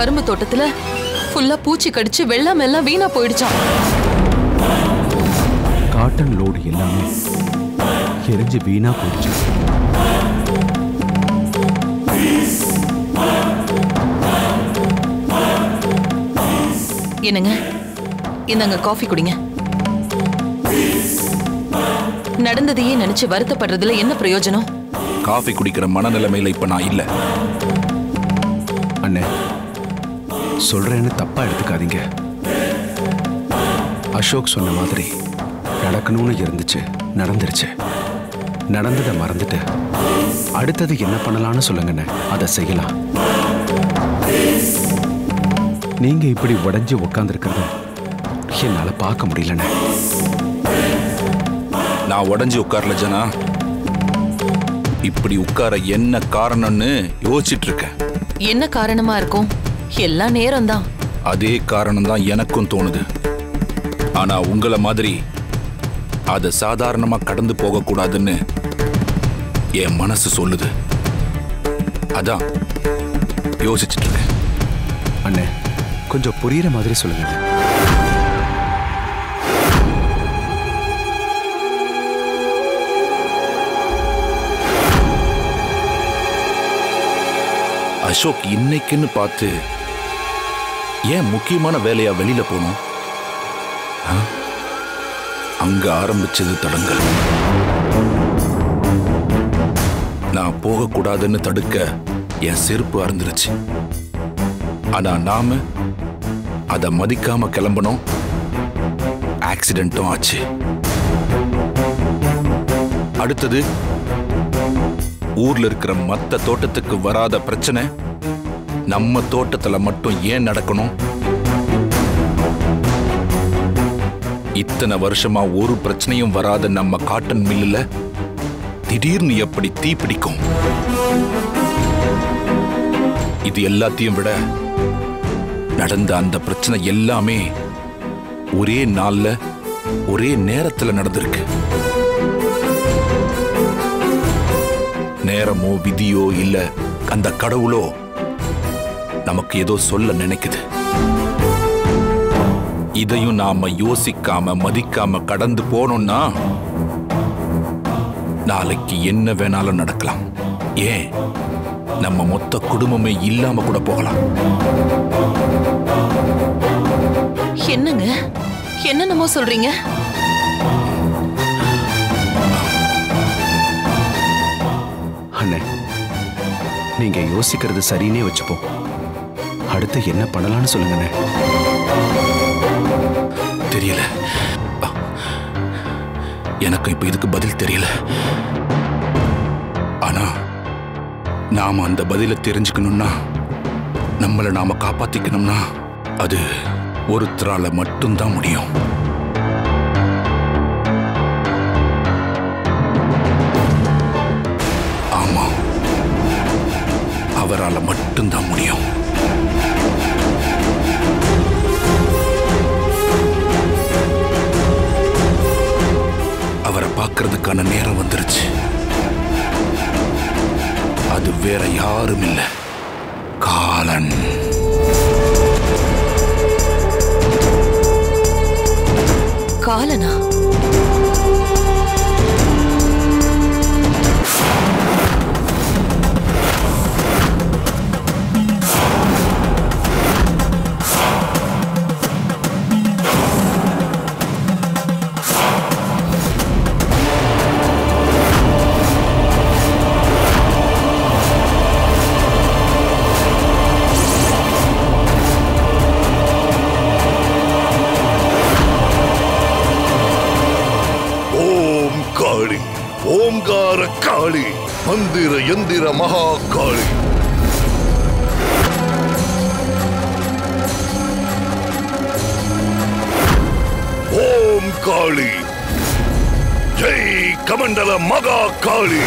கரும்பு தோட்டத்துல ஃபுல்லா பூச்சி கடிச்சு வெள்ளம் எல்லாம் வீணா போயிடுச்சாம் காட்டன் லோடு எல்லாமே எரிஞ்சு வீணா போயிடுச்சு என்னங்க இந்தாங்க காஃபி குடிங்க நடந்ததையே நினைச்சு வருத்தப்படுறதுல என்ன பிரயோஜனம் காஃபி குடிக்கிற மனநிலைமையில இப்ப நான் இல்ல அண்ணே சொல்றேன்னு தப்பா எடுத்துக்காதீங்க அசோக் சொன்ன மாதிரி நடக்கணும்னு இருந்துச்சு நடந்துருச்சு நடந்ததை மறந்துட்டு அடுத்தது என்ன பண்ணலாம்னு சொல்லுங்கண்ணே அதை செய்யலாம் நீங்க இப்படி உடைஞ்சு உக்காந்துருக்கிறத என்னால பார்க்க முடியலண்ணே நான் உடஞ்சி உட்கார்ல ஜனா இப்படி உட்கார என்ன காரணம்னு யோசிச்சிட்டு இருக்கேன் என்ன காரணமா இருக்கும் எல்லா நேரம்தான் அதே காரணம் தான் எனக்கும் தோணுது ஆனா உங்கள மாதிரி அதை சாதாரணமா கடந்து போக கூடாதுன்னு என் மனசு சொல்லுது அதான் யோசிச்சுட்டு இருக்கேன் அண்ணே கொஞ்சம் புரியுற மாதிரி சொல்லுங்க அசோக் இன்னைக்குன்னு பார்த்து ஏன் முக்கியமான வேலையா வெளியில போனோம் ஆ? அங்க ஆரம்பிச்சது தடங்கல் நான் போகக்கூடாதுன்னு தடுக்க என் செருப்பு அறுந்துருச்சு ஆனா நாம அதை மதிக்காம கிளம்பணும் ஆக்சிடென்ட்டும் ஆச்சு அடுத்தது ஊர்ல இருக்கிற மத்த தோட்டத்துக்கு வராத பிரச்சனை நம்ம தோட்டத்துல மட்டும் ஏன் நடக்கணும் இத்தனை வருஷமா ஒரு பிரச்சனையும் வராத நம்ம காட்டன் மில்லுல திடீர்னு எப்படி தீ பிடிக்கும் இது எல்லாத்தையும் விட நடந்த அந்த பிரச்சனை எல்லாமே ஒரே நாள்ல ஒரே நேரத்துல நடந்திருக்கு நேரமோ விதியோ இல்ல அந்த கடவுளோ நமக்கு ஏதோ சொல்ல நினைக்குது இதையும் நாம யோசிக்காம மதிக்காம கடந்து போனோம்னா நாளைக்கு என்ன வேணாலும் நடக்கலாம் ஏன் நம்ம மொத்த குடும்பமே இல்லாம கூட போகலாம் என்னங்க என்னென்னமோ சொல்றீங்க அண்ணே நீங்க யோசிக்கிறது சரின்னே வச்சுப்போம் அடுத்து என்ன பண்ணலாம்னு சொல்லுங்கண்ணே தெரியல அ, எனக்கு இப்ப இதுக்கு பதில் தெரியல ஆனா நாம அந்த பதிலை தெரிஞ்சுக்கணும்னா நம்மளை நாம காப்பாத்திக்கணும்னா அது ஒருத்தரால மட்டும்தான் முடியும் ஆமா அவரால மட்டும்தான் முடியும் அவரை பார்க்கறதுக்கான நேரம் வந்துருச்சு அது வேற யாரும் இல்ல காலன் காலனா ஓம் காளி ஓம்கார காளி மந்திர எந்திர மகா காளி ஓம் காளி ஜெய் கமண்டல மகா காளி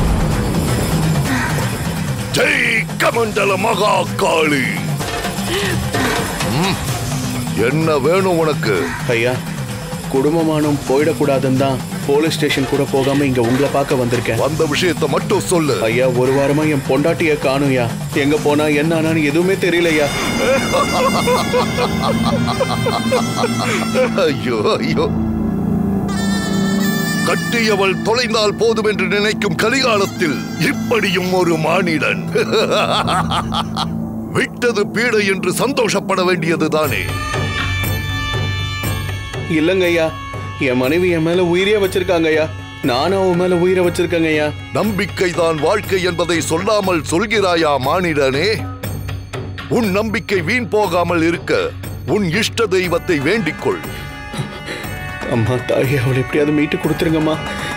ஜெய் கமண்டல மகா காளி ம், என்ன வேணும் உனக்கு ஐயா குடும்பமானும் போயிடக்கூடாதுன்னு தான் போலீஸ் ஸ்டேஷன் கூட போகாம இங்க உங்களை பார்க்க வந்திருக்கேன் வந்த விஷயத்தை மட்டும் சொல்லு ஐயா ஒரு வாரமா என் பொண்டாட்டிய காணும்யா எங்க போனா என்ன ஆனான்னு எதுவுமே தெரியலையா ஐயோ ஐயோ கட்டியவள் தொலைந்தால் போதும் என்று நினைக்கும் கலிகாலத்தில் இப்படியும் ஒரு மானிடன் விட்டது பீடை என்று சந்தோஷப்பட வேண்டியதுதானே இல்லங்க ஐயா என் மனைவி என் மேல உயிரே வச்சிருக்காங்க ஐயா நானும் அவன் மேல உயிரை வச்சிருக்கேங்க ஐயா நம்பிக்கைதான் வாழ்க்கை என்பதை சொல்லாமல் சொல்கிறாயா மானிடனே உன் நம்பிக்கை வீண் போகாமல் இருக்க உன் இஷ்ட தெய்வத்தை வேண்டிக்கொள் அம்மா தாயே அவளை எப்படியாவது மீட்டு கொடுத்துருங்கம்மா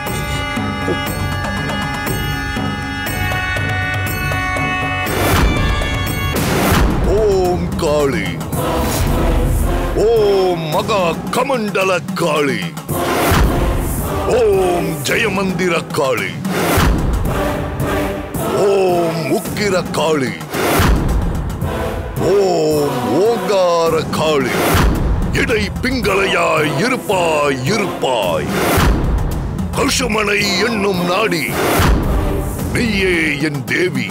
ஓம் காளி ஓம் மகா கமண்டல காளி ஓம் ஜெயமந்திர காளி ஓம் உக்கிர காளி ஓம் ஓங்கார காளி இடை பிங்களையாய் இருப்பாய் இருப்பாய் கஷுமனை என்னும் நாடி நீயே என் தேவி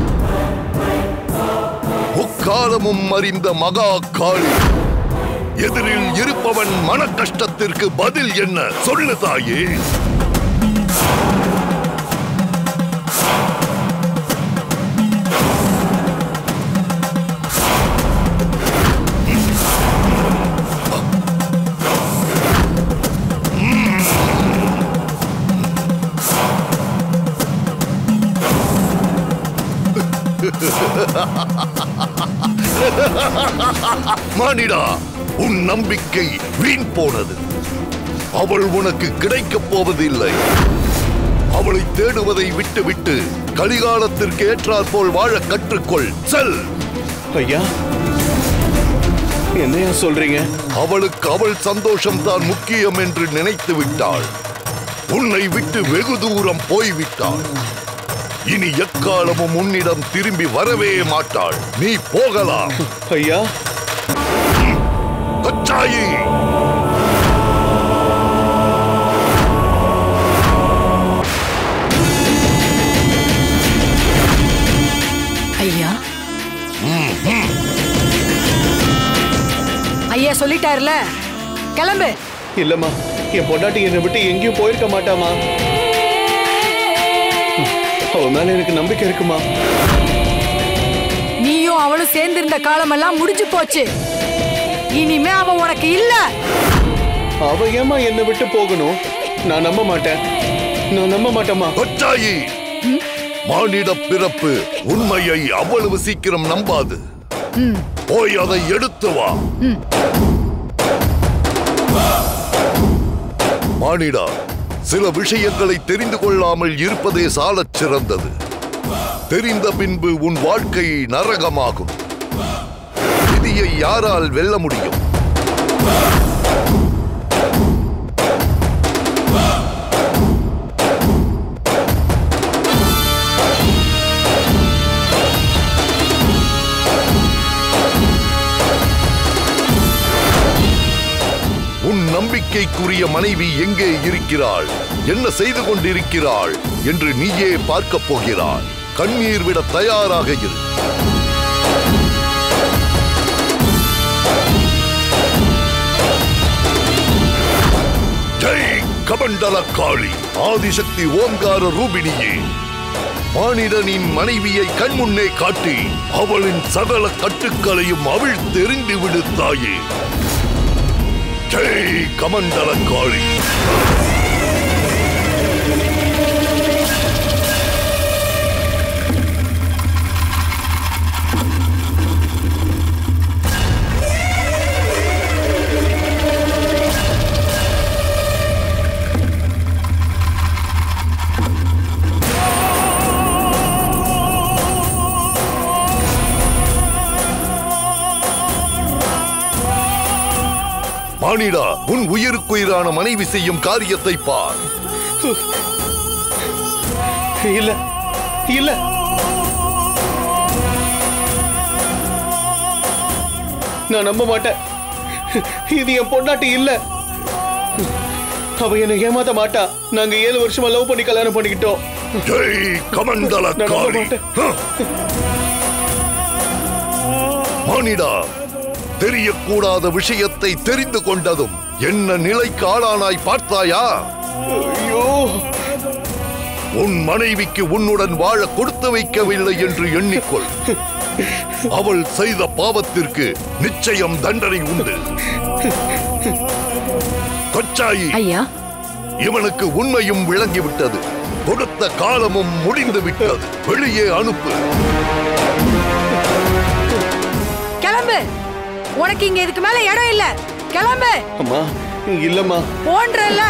முக்காலமும் அறிந்த மகா காளி எதிரில் இருப்பவன் மன கஷ்டத்திற்கு பதில் என்ன சொல்லு தாயே மானிடா உன் நம்பிக்கை வீண் போனது அவள் உனக்கு கிடைக்கப் போவதில்லை அவளை தேடுவதை விட்டுவிட்டு கலிகாலத்திற்கு ஏற்றாற்போல் வாழ கற்றுக்கொள் செல் ஐயா என்னையா சொல்றீங்க அவளுக்கு அவள் சந்தோஷம் தான் முக்கியம் என்று நினைத்து விட்டாள் உன்னை விட்டு வெகு தூரம் போய்விட்டாள் இனி எக்காலமும் உன்னிடம் திரும்பி வரவே மாட்டாள் நீ போகலாம் ஐயா கொச்சாயி ஐயா ஐயா சொல்லிட்டாருல கிளம்பு இல்லம்மா என் பொண்டாட்டி என்னை விட்டு எங்கேயும் போயிருக்க மாட்டாமா அவ மேல எனக்கு நம்பிக்கை இருக்குமா நீயும் அவளும் சேர்ந்திருந்த காலமெல்லாம் முடிஞ்சு போச்சு இனிமே அவன் உனக்கு இல்ல அவ ஏமா என்னை விட்டு போகணும் நான் நம்ப மாட்டேன் நான் நம்ப மாட்டேம்மா கொச்சாயி மானிட பிறப்பு உண்மையை அவ்வளவு சீக்கிரம் நம்பாது போய் அதை எடுத்து வா மானிடா சில விஷயங்களை தெரிந்து கொள்ளாமல் இருப்பதே சாலச் சிறந்தது தெரிந்த பின்பு உன் வாழ்க்கை நரகமாகும் விதியை யாரால் வெல்ல முடியும் உன் நம்பிக்கைக்குரிய மனைவி எங்கே இருக்கிறாள் என்ன செய்து கொண்டிருக்கிறாள் என்று நீயே பார்க்கப் போகிறாய் கண்ணீர் விட தயாராக இரு ஜெய் கமண்டல காளி ஆதிசக்தி ஓங்கார ரூபிணியே மானிடனின் மனைவியை கண்முன்னே காட்டி அவளின் சகல கட்டுக்களையும் அவள் தெரிந்து விடு தாயே ஜெய் கமண்டல காளி மானிடா உன் உயிருக்குயிரான மனைவி செய்யும் காரியத்தை பார் இல்ல இல்ல நான் நம்ப மாட்டேன் இது என் பொண்டாட்டி இல்ல அவ என்னை ஏமாத்த மாட்டா நாங்க ஏழு வருஷமா லவ் பண்ணி கல்யாணம் பண்ணிக்கிட்டோம் ஜெய் கமண்டல நான் நம்ப காளி மாட்டேன். மானிடா தெரியக்கூடாத விஷயத்தை தெரிந்து கொண்டதும் என்ன நிலைக்கு ஆளானாய் பார்த்தாயா ஐயோ உன் மனைவிக்கு உன்னுடன் வாழ கொடுத்து வைக்கவில்லை என்று எண்ணிக்கொள் அவள் செய்த பாவத்திற்கு நிச்சயம் தண்டனை உண்டு கொச்சாயி ஐயா இவனுக்கு உண்மையும் விளங்கிவிட்டது கொடுத்த காலமும் முடிந்து விட்டது வெளியே அனுப்பு கிளம்பு உனக்கு இங்க இதுக்கு மேல இடம் இல்ல கிளம்பு அம்மா இல்லம்மா போன்றல்ல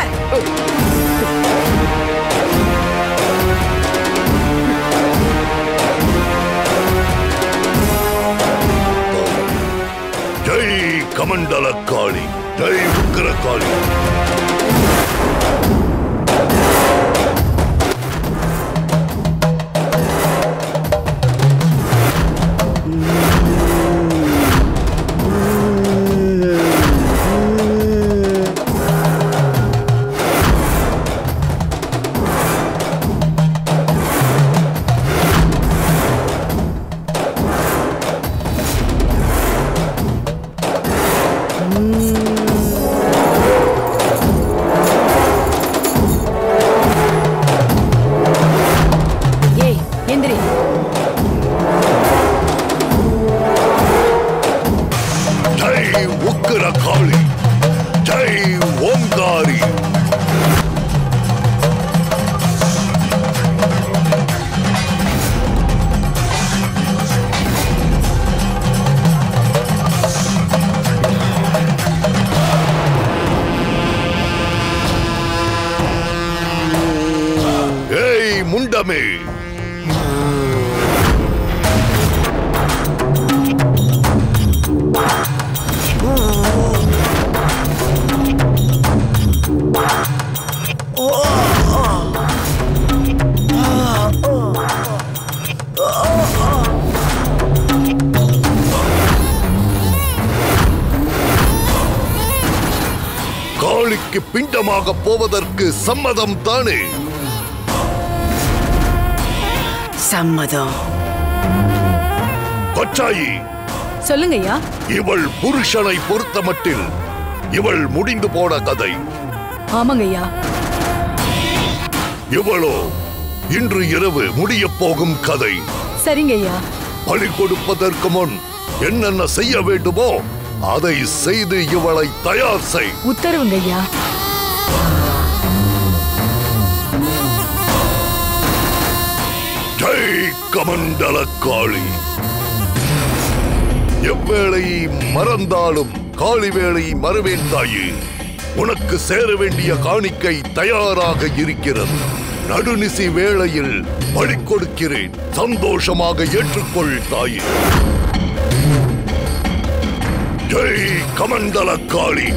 ஜெய் கமண்டல காளி ஜெய் உக்கிர காளி ஏய் எந்திரி ஜெய் உக்கிர காளி ஜெய் ஓங்காரி ஏய் முண்டமே காளிக்கு பிண்டமாக போவதற்கு சம்மதம் தானே சம்மதம் கொச்சாயி சொல்லுங்க ஐயா இவள் புருஷனை பொறுத்தமட்டில் இவள் முடிந்து போன கதை ஆமாங்க ஐயா இவளோ இன்று இரவு முடியப் போகும் கதை சரிங்க ஐயா பலி கொடுப்பதற்கு முன் என்னென்ன செய்ய வேண்டுமோ அதை செய்து இவளை தயார் செய் உத்தரவுங்க ஐயா ஜெய் கமண்டல காளி எவ்வேளை மறந்தாலும் காளி வேளை மறவேன் தாயே உனக்கு சேர வேண்டிய காணிக்கை தயாராக இருக்கிறது நடுநிசி வேளையில் பலி கொடுக்கிறேன் சந்தோஷமாக ஏற்றுக்கொள் தாயே ஜெய் கமண்டல காளி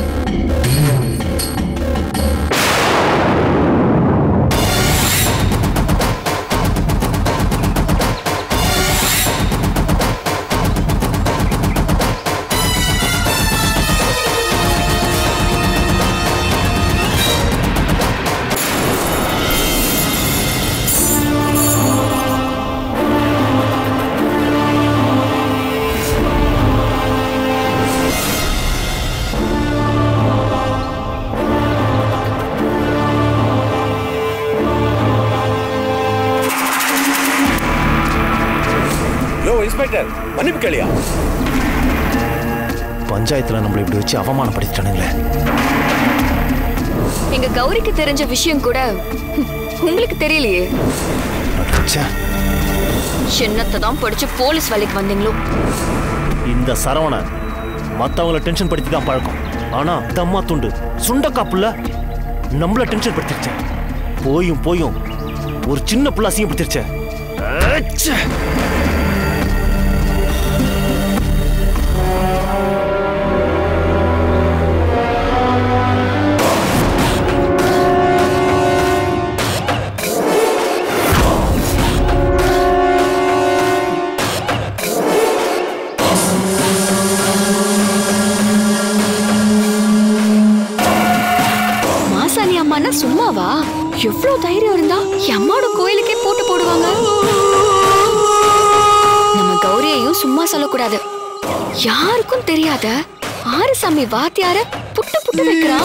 யோ இன்ஸ்பெக்டர் மன்னிப்பு கேளியா பஞ்சாயத்துல நம்மள இப்படி வச்சு அவமானப்படுத்திட்டானுங்களே எங்க கௌரிக்கு தெரிஞ்ச விஷயம் கூட ஹம், உங்களுக்கு தெரியலையே ச்சே, சின்னத்தை தான் படிச்சு போலீஸ் வேலைக்கு வந்தீங்களோ இந்த சரவணன் மத்தவங்கள டென்ஷன் படுத்தி தான் பழக்கம் ஆனா தம்மா துண்டு சுண்டக்கா புள்ள நம்மள டென்ஷன் படுத்திருச்சேன் போயும் போயும் ஒரு சின்ன புள்ள அசிங்கப்படுத்திருச்சே அச்சே. இதெல்லாம் சும்மாவா எவ்வளவு தைரியம் இருந்தா என் அம்மாவோட கோயிலுக்கே போட்டு போடுவாங்க நம்ம கௌரியையும் சும்மா சொல்லக்கூடாது யாருக்கும் தெரியாத ஆறுசாமி வாத்தியார புட்டு புட்டு வைக்கிறான்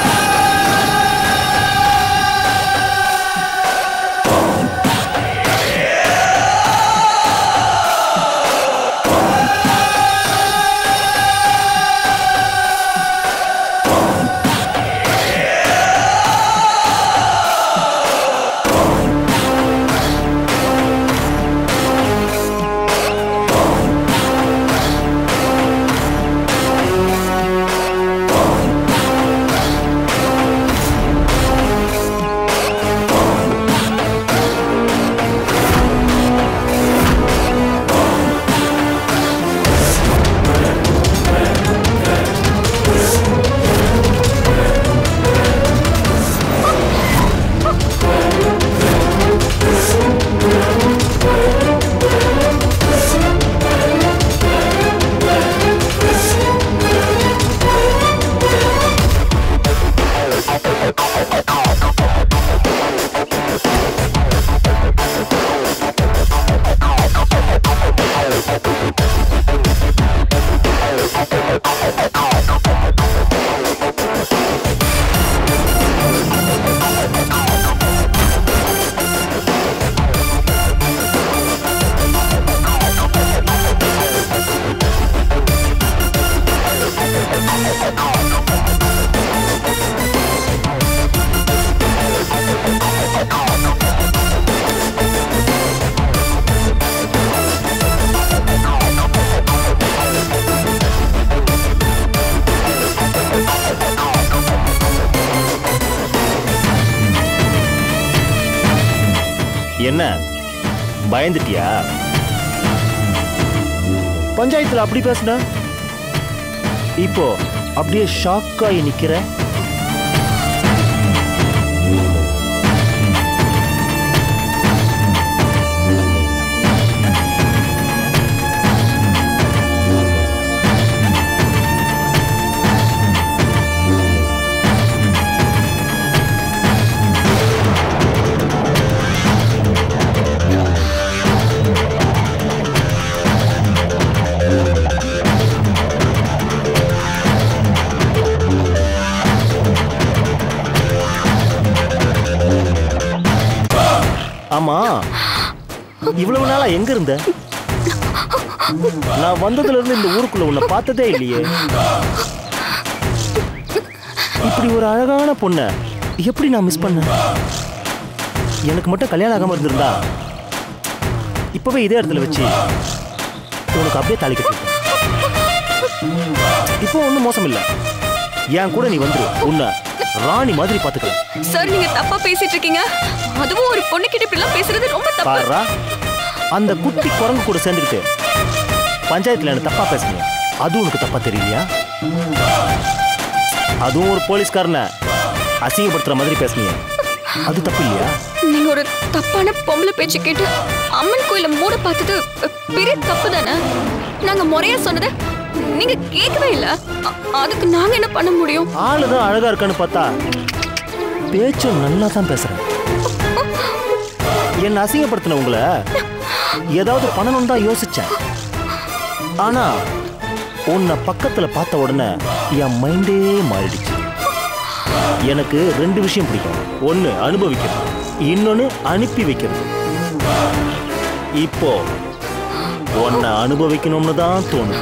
என்ன பயந்துட்டியா பஞ்சாயத்துல அப்படி பேசுன இப்போ அப்படியே ஷாக்காகி நிக்கிற ஆமா இவ்வளவு நாளா எங்க இருந்த நான் வந்ததுல இருந்து இந்த ஊருக்குள்ள உன்னை பார்த்ததே இல்லையே இப்படி ஒரு அழகான பொண்ண எப்படி நான் மிஸ் பண்ணேன் எனக்கு மட்டும் கல்யாணம் ஆகாம இருந்திருந்தா இப்பவே இதே இடத்துல வச்சு உனக்கு அப்படியே தாலி கட்டிருப்பேன் இப்போ ஒன்றும் மோசம் இல்லை என் கூட நீ வந்துரு உன்னை ராணி மாதிரி பார்த்துக்கலாம் சார் நீங்க தப்பா பேசிட்டு இருக்கீங்க அதுவும் ஒரு பொண்ணு கிட்ட இப்படி எல்லாம் பேசுறது ரொம்ப தப்பு பாருடா அந்த குட்டி குரங்கு கூட சேர்ந்துக்கிட்டு பஞ்சாயத்துல என்ன தப்பா பேசுனீங்க அது உனக்கு தப்பா தெரியலையா அதுவும் ஒரு போலீஸ்காரனை அசிங்கப்படுத்துற மாதிரி பேசுனீங்க அது தப்பு இல்லையா நீங்க ஒரு தப்பான பொம்பளை பேச்சு கேட்டு அம்மன் கோயில மூட பார்த்தது அ, பெரிய தப்பு தானே நாங்க முறையா சொன்னதை நீங்க கேட்கவே இல்ல அ- அதுக்கு நாங்க என்ன பண்ண முடியும் ஆளுதான் அழகா இருக்கான்னு பார்த்தா பேச்சும் நல்லா தான் பேசுறேன் என்ன அசிங்கப்படுத்தின உங்களை ஏதாவது பண்ணணும்னு தான் யோசிச்சேன் ஆனா உன்னை பக்கத்துல பார்த்த உடனே என் மைண்டே மாறிடுச்சு எனக்கு ரெண்டு விஷயம் பிடிக்கும் ஒன்னு அனுபவிக்கிறது இன்னொன்னு அனுப்பி வைக்கிறது இப்போ உன்னை அனுபவிக்கணும்னு தான் தோணுது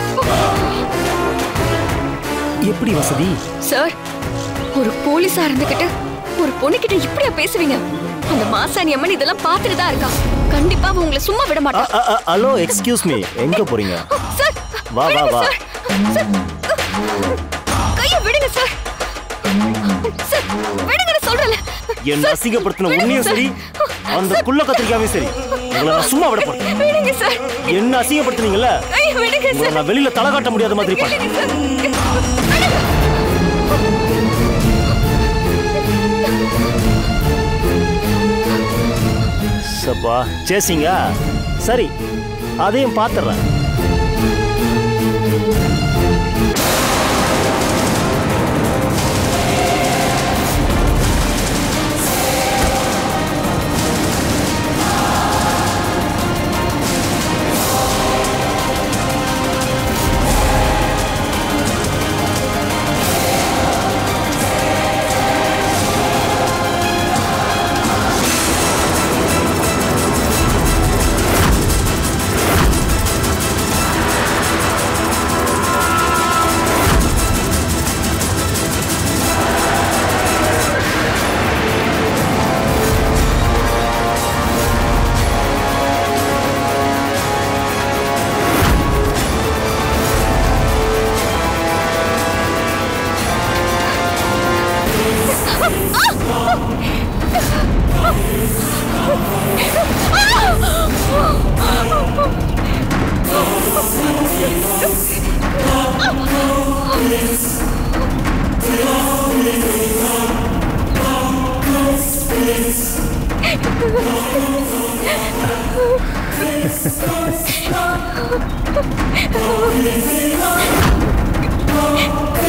எப்படி வசதி சார் ஒரு போலீஸா இருந்துகிட்டு ஒரு பொண்ணு கிட்ட இப்படியா பேசுவீங்க அந்த மாசாணி அம்மன் இதெல்லாம் பார்த்துட்டு தான் இருக்கா கண்டிப்பா அவ உங்களை சும்மா விட மாட்டா ஹலோ எக்ஸ்கியூஸ் மீ எங்க போறீங்க சார் வா வா விடுங்க வா சார் சார் கையை விடுங்க சார் சார் விடுங்கன்னு சொல்றேன்ல என்ன அசிங்கப்படுத்தின உன்னையும் சரி அந்த குள்ள கத்திரிக்காவையும் சரி உங்களை நான் சும்மா விட போறேன் விடுங்க சார் என்ன அசிங்கப்படுத்துனீங்கல்ல கையை விடுங்க உங்களை சார் நான் வெளியில தலை காட்ட முடியாத மாதிரி பண்ணேன் விடுங்க சார் சப்பா சேசிங்க சரி அதையும் பார்த்துறேன் ஆ